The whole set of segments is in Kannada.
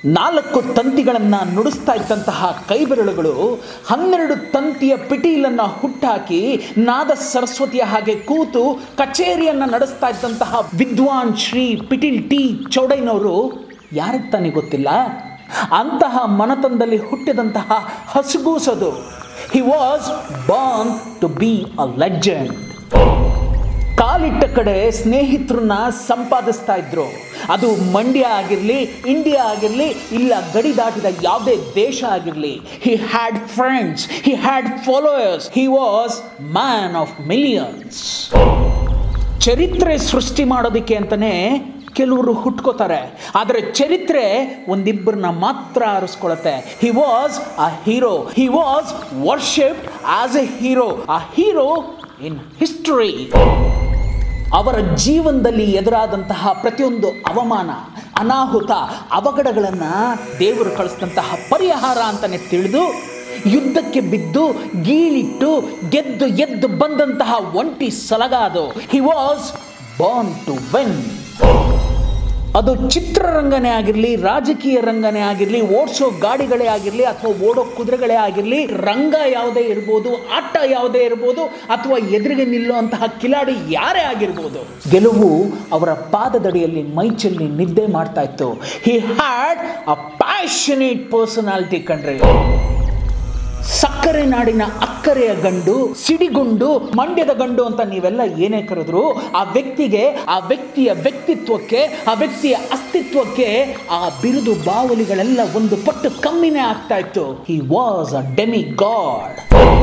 ನಾಲ್ಕು ತಂತಿಗಳನ್ನು ನುಡಿಸ್ತಾ ಇದ್ದಂತಹ ಕೈಬೆರಳುಗಳು ಹನ್ನೆರಡು ತಂತಿಯ ಪಿಟೀಲನ್ನು ಹುಟ್ಟಾಕಿ ನಾದ ಸರಸ್ವತಿಯ ಹಾಗೆ ಕೂತು ಕಚೇರಿಯನ್ನು ನಡೆಸ್ತಾ ಇದ್ದಂತಹ ವಿದ್ವಾನ್ ಶ್ರೀ ಪಿಟೀಲ್ ಟಿ ಚೌಡೈನವರು ಯಾರಿಗೆ ತಾನೇ ಗೊತ್ತಿಲ್ಲ ಅಂತಹ ಮನತನದಲ್ಲಿ ಹುಟ್ಟಿದಂತಹ ಹಸುಗೂಸದು he was born to be a legend ಕಾಲಿಟ್ಟ ಕಡೆ ಸ್ನೇಹಿತರನ್ನ ಸಂಪಾದಿಸ್ತಾ ಇದ್ರು ಅದು ಮಂಡ್ಯ ಆಗಿರಲಿ ಇಂಡಿಯಾ ಆಗಿರಲಿ ಇಲ್ಲ ಗಡಿ ದಾಟಿದ ಯಾವುದೇ ದೇಶ ಆಗಿರಲಿ he had friends he had followers he was man of millions ಚರಿತ್ರೆ ಸೃಷ್ಟಿ ಮಾಡೋದಕ್ಕೆ ಅಂತಲೇ ಕೆಲವರು ಹುಟ್ಕೋತಾರೆ ಆದರೆ ಚರಿತ್ರೆ ಒಂದಿಬ್ಬರನ್ನ ಮಾತ್ರ ಆರಿಸ್ಕೊಳತ್ತೆ he was a hero he was worshipped as a hero a hero in history ಅವರ ಜೀವನದಲ್ಲಿ ಎದುರಾದಂತಹ ಪ್ರತಿಯೊಂದು ಅವಮಾನ ಅನಾಹುತ ಅವಘಡಗಳನ್ನು ದೇವರು ಕಳಿಸಿದಂತಹ ಪರಿಹಾರ ಅಂತಲೇ ತಿಳಿದು ಯುದ್ಧಕ್ಕೆ ಬಿದ್ದು ಗೀಳಿಟ್ಟು ಗೆದ್ದು ಎದ್ದು ಬಂದಂತಹ ಒಂಟಿ ಸಲಗ ಅದು he was born to when ಅದು ಚಿತ್ರರಂಗನೇ ಆಗಿರಲಿ ರಾಜಕೀಯ ರಂಗನೇ ಆಗಿರಲಿ ಓಡಿಸೋ ಗಾಡಿಗಳೇ ಆಗಿರಲಿ ಅಥವಾ ಓಡೋ ಕುದುರೆಗಳೇ ಆಗಿರಲಿ ರಂಗ ಯಾವುದೇ ಇರ್ಬೋದು ಆಟ ಯಾವುದೇ ಇರ್ಬೋದು ಅಥವಾ ಎದುರಿಗೆ ನಿಲ್ಲುವಂತಹ ಕಿಲಾಡಿ ಯಾರೇ ಆಗಿರ್ಬೋದು ಗೆಲುವು ಅವರ ಪಾದದಡಿಯಲ್ಲಿ ಮೈಚಲ್ಲಿ ನಿದ್ದೆ ಮಾಡ್ತಾ ಇತ್ತು he had a passionate personality ಕಂಡ್ರೆ ಸಕ್ಕರೆ ನಾಡಿನ ಅಕ್ಕರೆಯ ಗಂಡು ಸಿಡಿಗುಂಡು ಮಂಡ್ಯದ ಗಂಡು ಅಂತ ನೀವೆಲ್ಲ ಏನೇ ಕರೆದ್ರು ಆ ವ್ಯಕ್ತಿಗೆ ಆ ವ್ಯಕ್ತಿಯ ವ್ಯಕ್ತಿತ್ವಕ್ಕೆ ಆ ವ್ಯಕ್ತಿಯ ಅಸ್ತಿತ್ವಕ್ಕೆ ಆ ಬಿರುದು ಬಾವಲಿಗಳೆಲ್ಲ ಒಂದು ಪಟ್ಟು ಕಮ್ಮಿನೇ ಆಗ್ತಾ ಇತ್ತು he was a demigod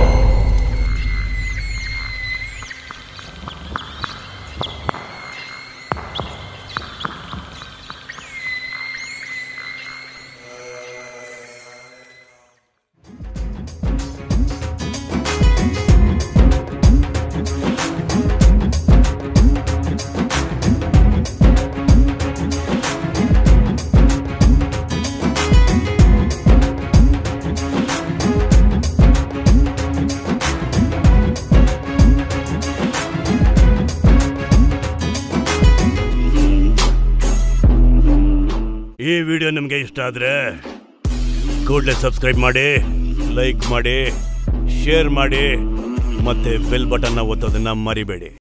ಈ ವಿಡಿಯೋ ನಿಮಗೆ ಇಷ್ಟ ಆದರೆ ಕೂಡಲೇ ಸಬ್ಸ್ಕ್ರೈಬ್ ಮಾಡಿ ಲೈಕ್ ಮಾಡಿ ಶೇರ್ ಮಾಡಿ ಮತ್ತೆ ಬೆಲ್ ಬಟನ್ನ ಒತ್ತೋದನ್ನ ಮರಿಬೇಡಿ